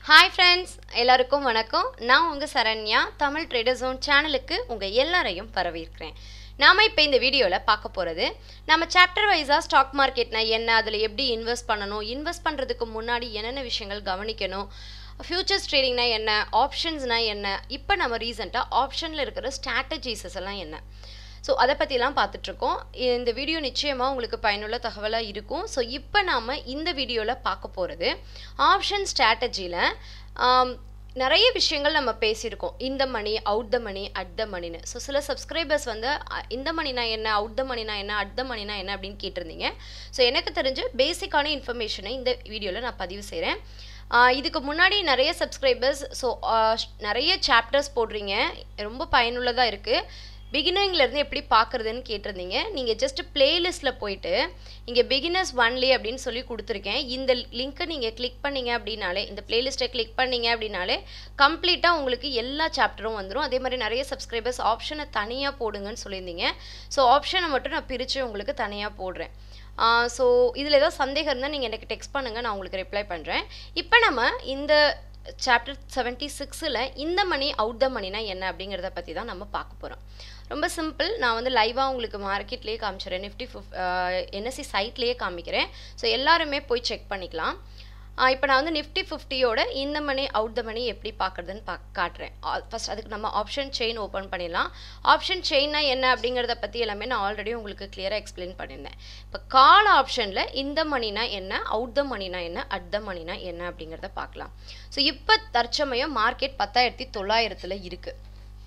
hi friends எல்லாருக்கும் வணக்கம் நான் உங்கள் சரண்யா தமிழ் ட்ரேடர் ஜோன் சேனலுக்கு உங்கள் எல்லாரையும் வரவேற்கிறேன் நாம் இப்போ இந்த வீடியோவில் பார்க்க போகிறது நம்ம சாப்டர் வைஸாக ஸ்டாக் மார்க்கெட்னா என்ன அதில் எப்படி இன்வெஸ்ட் பண்ணணும் இன்வெஸ்ட் பண்ணுறதுக்கு முன்னாடி என்னென்ன விஷயங்கள் கவனிக்கணும் ஃபியூச்சர்ஸ் ட்ரேடிங்னா என்ன ஆப்ஷன்ஸ்னா என்ன இப்போ நம்ம ரீசெண்டாக ஆப்ஷனில் இருக்கிற ஸ்ட்ராட்டஜிஸஸ் எல்லாம் என்ன ஸோ அதை பற்றிலாம் பார்த்துட்ருக்கோம் இந்த வீடியோ நிச்சயமாக உங்களுக்கு பயனுள்ள தகவலாக இருக்கும் ஸோ இப்போ நாம் இந்த வீடியோவில் பார்க்க போகிறது ஆப்ஷன் ஸ்ட்ராட்டஜியில் நிறைய விஷயங்கள் நம்ம பேசியிருக்கோம் இந்த money out the money at the மணின்னு ஸோ சில சப்ஸ்கிரைபர்ஸ் வந்து அ, இந்த மணினா என்ன அவுட் த மணினா என்ன அட் த மணினா என்ன அப்படின்னு கேட்டிருந்தீங்க ஸோ எனக்கு தெரிஞ்ச பேசிக்கான இன்ஃபர்மேஷனை இந்த வீடியோவில் நான் பதிவு செய்கிறேன் இதுக்கு முன்னாடி நிறைய சப்ஸ்கிரைபர்ஸ் ஸோ நிறைய சாப்டர்ஸ் போடுறீங்க ரொம்ப பயனுள்ளதாக இருக்குது பிகினரிங்லேருந்து எப்படி பார்க்குறதுன்னு கேட்டிருந்தீங்க நீங்கள் ஜஸ்ட் பிளேலிஸ்ட்டில் போயிட்டு இங்கே பிகினர்ஸ் ஒன்லி அப்படின்னு சொல்லி கொடுத்துருக்கேன் இந்த லிங்க்கை நீங்கள் கிளிக் பண்ணீங்க அப்படின்னாலே இந்த பிளேலிஸ்ட்டை கிளிக் பண்ணீங்க அப்படின்னாலே கம்ப்ளீட்டாக உங்களுக்கு எல்லா சாப்டரும் வந்துடும் அதே மாதிரி நிறைய சப்ஸ்கிரைபர்ஸ் ஆப்ஷனை தனியாக போடுங்கன்னு சொல்லியிருந்தீங்க ஸோ ஆப்ஷனை மட்டும் நான் பிரித்து உங்களுக்கு தனியாக போடுறேன் ஸோ இதில் ஏதாவது சந்தேகம் இருந்தால் நீங்கள் எனக்கு டெக்ஸ்ட் பண்ணுங்கள் நான் உங்களுக்கு ரிப்ளை பண்ணுறேன் இப்போ நம்ம இந்த சாப்டர் செவன்ட்டி சிக்ஸில் இந்த மணி அவுட் த மணினா என்ன அப்படிங்கிறத பற்றி தான் நம்ம பார்க்க போகிறோம் ரொம்ப சிம்பிள் நான் வந்து லைவாக உங்களுக்கு மார்க்கெட்லேயே காமிச்சிடுறேன் நிஃப்டி ஃபிஃப் என்எஸ்சி சைட்லேயே காமிக்கிறேன் ஸோ எல்லாருமே போய் செக் பண்ணிக்கலாம் இப்போ நான் வந்து நிஃப்டி ஃபிஃப்டியோட இந்த மணி அவுட் த மணி எப்படி பார்க்குறதுன்னு பா காட்டுறேன் ஃபஸ்ட் அதுக்கு நம்ம ஆப்ஷன் செயின் ஓப்பன் பண்ணிடலாம் ஆப்ஷன் செயின்னா என்ன அப்படிங்கிறத பற்றி எல்லாமே நான் ஆல்ரெடி உங்களுக்கு கிளியராக எக்ஸ்பிளைன் பண்ணியிருந்தேன் இப்போ கால் ஆப்ஷனில் இந்த மணினா என்ன அவுட் த மணினா என்ன அட் த மணினா என்ன அப்படிங்கிறத பார்க்கலாம் ஸோ இப்போ தற்சமயம் மார்க்கெட் பத்தாயிரத்தி தொள்ளாயிரத்தில் இருக்குது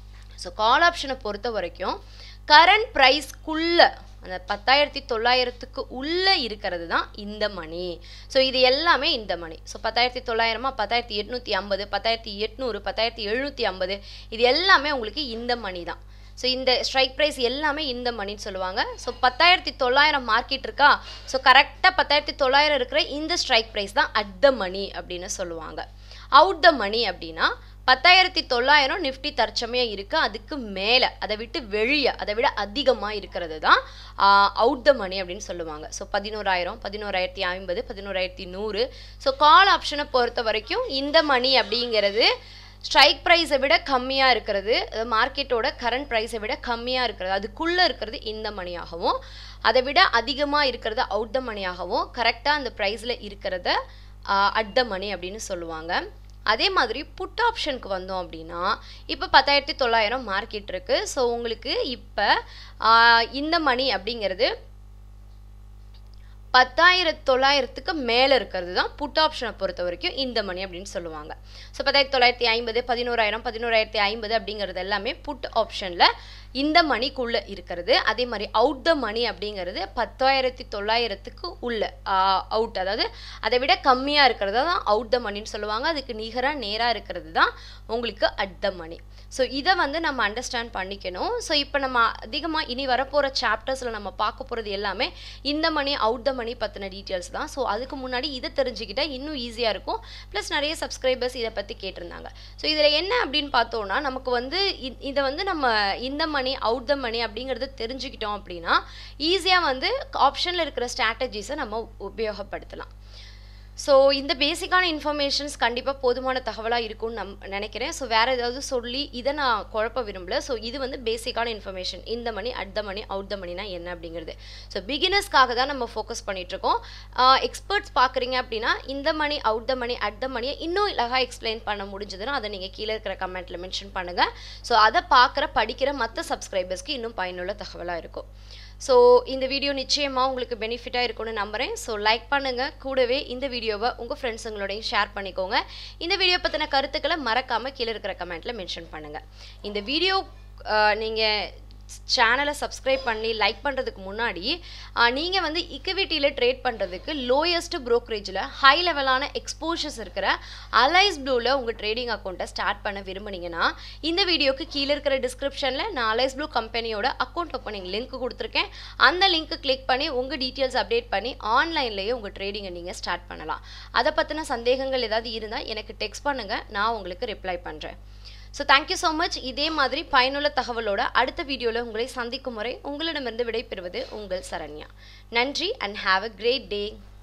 ஸோ கால் ஆப்ஷனை பொறுத்த வரைக்கும் கரண்ட் ப்ரைஸ்க்குள்ளே அந்த பத்தாயிரத்தி தொள்ளாயிரத்துக்கு உள்ளே இருக்கிறது தான் இந்த மணி ஸோ இது எல்லாமே இந்த மணி ஸோ பத்தாயிரத்தி தொள்ளாயிரமா பத்தாயிரத்தி எட்நூற்றி ஐம்பது பத்தாயிரத்தி எட்நூறு பத்தாயிரத்தி எழுநூற்றி ஐம்பது இது எல்லாமே உங்களுக்கு இந்த மணி தான் ஸோ இந்த ஸ்ட்ரைக் ப்ரைஸ் எல்லாமே இந்த மணின்னு சொல்லுவாங்க ஸோ பத்தாயிரத்தி தொள்ளாயிரம் மார்க்கெட் இருக்கா ஸோ கரெக்டாக பத்தாயிரத்தி தொள்ளாயிரம் இருக்கிற இந்த ஸ்ட்ரைக் ப்ரைஸ் தான் அட் த மணி அப்படின்னு சொல்லுவாங்க அவுட் த மணி அப்படின்னா பத்தாயிரத்தி தொள்ளாயிரம் நிஃப்டி தற்சமயம் இருக்குது அதுக்கு மேலே அதை விட்டு வெளியே அதை விட அதிகமாக இருக்கிறது தான் அவுட் த மணி அப்படின்னு சொல்லுவாங்க ஸோ பதினோராயிரம் பதினோராயிரத்தி ஐம்பது பதினோராயிரத்தி நூறு ஸோ கால் ஆப்ஷனை பொறுத்த வரைக்கும் இந்த மணி அப்படிங்கிறது ஸ்ட்ரைக் ப்ரைஸை விட கம்மியாக இருக்கிறது மார்க்கெட்டோட கரண்ட் ப்ரைஸை விட கம்மியாக இருக்கிறது அதுக்குள்ளே இருக்கிறது இந்த மணியாகவும் அதை விட அதிகமாக இருக்கிறது அவுட் த மணியாகவும் கரெக்டாக அந்த ப்ரைஸில் இருக்கிறத அட் த மணி அப்படின்னு சொல்லுவாங்க அதே மாதிரி புட் ஆப்ஷனுக்கு வந்தோம் அப்படின்னா இப்போ பத்தாயிரத்தி தொள்ளாயிரம் மார்க்கெட் இருக்குது ஸோ உங்களுக்கு இப்போ இந்த மணி அப்படிங்கிறது பத்தாயிரத்து தொள்ளாயிரத்துக்கு மேலே இருக்கிறது தான் புட் ஆப்ஷனை பொறுத்த வரைக்கும் இந்த மணி அப்படின்னு சொல்லுவாங்க ஸோ பத்தாயிரத்தி தொள்ளாயிரத்தி ஐம்பது பதினோராயிரம் பதினோராயிரத்தி ஐம்பது அப்படிங்கிறது எல்லாமே புட் ஆப்ஷனில் இந்த மணிக்குள்ளே இருக்கிறது அதே மாதிரி அவுட் த மணி அப்படிங்கிறது பத்தாயிரத்தி தொள்ளாயிரத்துக்கு உள்ள அவுட் அதாவது அதை விட கம்மியாக இருக்கிறது தான் அவுட் த மணின்னு சொல்லுவாங்க அதுக்கு நிகராக நேராக இருக்கிறது தான் உங்களுக்கு அட் த மணி ஸோ இதை வந்து நம்ம அண்டர்ஸ்டாண்ட் பண்ணிக்கணும் ஸோ இப்போ நம்ம அதிகமாக இனி வரப்போகிற சாப்டர்ஸில் நம்ம பார்க்க போகிறது எல்லாமே இந்த மணி அவுட் த மணி பற்றின டீட்டெயில்ஸ் தான் ஸோ அதுக்கு முன்னாடி இதை தெரிஞ்சுக்கிட்டால் இன்னும் ஈஸியாக இருக்கும் ப்ளஸ் நிறைய சப்ஸ்கிரைபர்ஸ் இதை பற்றி கேட்டிருந்தாங்க ஸோ இதில் என்ன அப்படின்னு பார்த்தோன்னா நமக்கு வந்து இ- இதை வந்து நம்ம இந்த மணி அவுட் த மணி அப்படிங்கிறத தெரிஞ்சுக்கிட்டோம் அப்படின்னா ஈஸியாக வந்து ஆப்ஷனில் இருக்கிற ஸ்ட்ராட்டஜிஸை நம்ம உபயோகப்படுத்தலாம் ஸோ இந்த பேசிக்கான இன்ஃபர்மேஷன்ஸ் கண்டிப்பாக போதுமான தகவலாக இருக்கும்னு நம் நினைக்கிறேன் ஸோ வேறு ஏதாவது சொல்லி இதை நான் குழப்ப விரும்பல ஸோ இது வந்து பேசிக்கான இன்ஃபர்மேஷன் இந்த மணி at the money out the மணினா என்ன அப்படிங்கிறது ஸோ பிகினர்ஸ்க்காக தான் நம்ம ஃபோக்கஸ் பண்ணிகிட்ருக்கோம் எக்ஸ்பர்ட்ஸ் பார்க்குறீங்க அப்படின்னா இந்த money out the money at the மணியை இன்னும் அழகாக எக்ஸ்பிளைன் பண்ண முடிஞ்சதுன்னா அதை நீங்கள் கீழே இருக்கிற கமெண்ட்டில் மென்ஷன் பண்ணுங்கள் ஸோ அதை பார்க்குற படிக்கிற மற்ற சப்ஸ்கிரைபர்ஸ்க்கு இன்னும் பயனுள்ள தகவலாக இருக்கும் ஸோ இந்த வீடியோ நிச்சயமாக உங்களுக்கு பெனிஃபிட்டாக இருக்கும்னு நம்புகிறேன் ஸோ லைக் பண்ணுங்கள் கூடவே இந்த வீடியோவை உங்கள் ஃப்ரெண்ட்ஸுங்களோடையும் ஷேர் பண்ணிக்கோங்க இந்த வீடியோ பற்றின கருத்துக்களை மறக்காமல் கீழே இருக்கிற கமெண்ட்டில் மென்ஷன் பண்ணுங்கள் இந்த வீடியோ நீங்கள் சேனலை சப்ஸ்கிரைப் பண்ணி லைக் பண்ணுறதுக்கு முன்னாடி நீங்கள் வந்து இக்விட்டியில் ட்ரேட் பண்ணுறதுக்கு லோயஸ்ட் ப்ரோக்கரேஜில் ஹை லெவலான எக்ஸ்போஷர்ஸ் இருக்கிற அலைஸ் ப்ளூவில் உங்கள் ட்ரேடிங் அக்கௌண்ட்டை ஸ்டார்ட் பண்ண விரும்புனீங்கன்னா இந்த வீடியோக்கு கீழே இருக்கிற டிஸ்கிரிப்ஷனில் நான் அலைஸ் ப்ளூ கம்பெனியோட அக்கௌண்ட் ஓப்பனிங் லிங்க் கொடுத்துருக்கேன் அந்த லிங்க்கு கிளிக் பண்ணி உங்கள் டீட்டெயில்ஸ் அப்டேட் பண்ணி ஆன்லைன்லேயே உங்கள் ட்ரேடிங்கை நீங்கள் ஸ்டார்ட் பண்ணலாம் அதை பற்றின சந்தேகங்கள் ஏதாவது இருந்தால் எனக்கு டெக்ஸ்ட் பண்ணுங்கள் நான் உங்களுக்கு ரிப்ளை பண்ணுறேன் ஸோ தேங்க்யூ ஸோ மச் இதே மாதிரி பயனுள்ள தகவலோட அடுத்த வீடியோவில் உங்களை சந்திக்கும் முறை உங்களிடமிருந்து விடைபெறுவது உங்கள் சரண்யா நன்றி and have a great day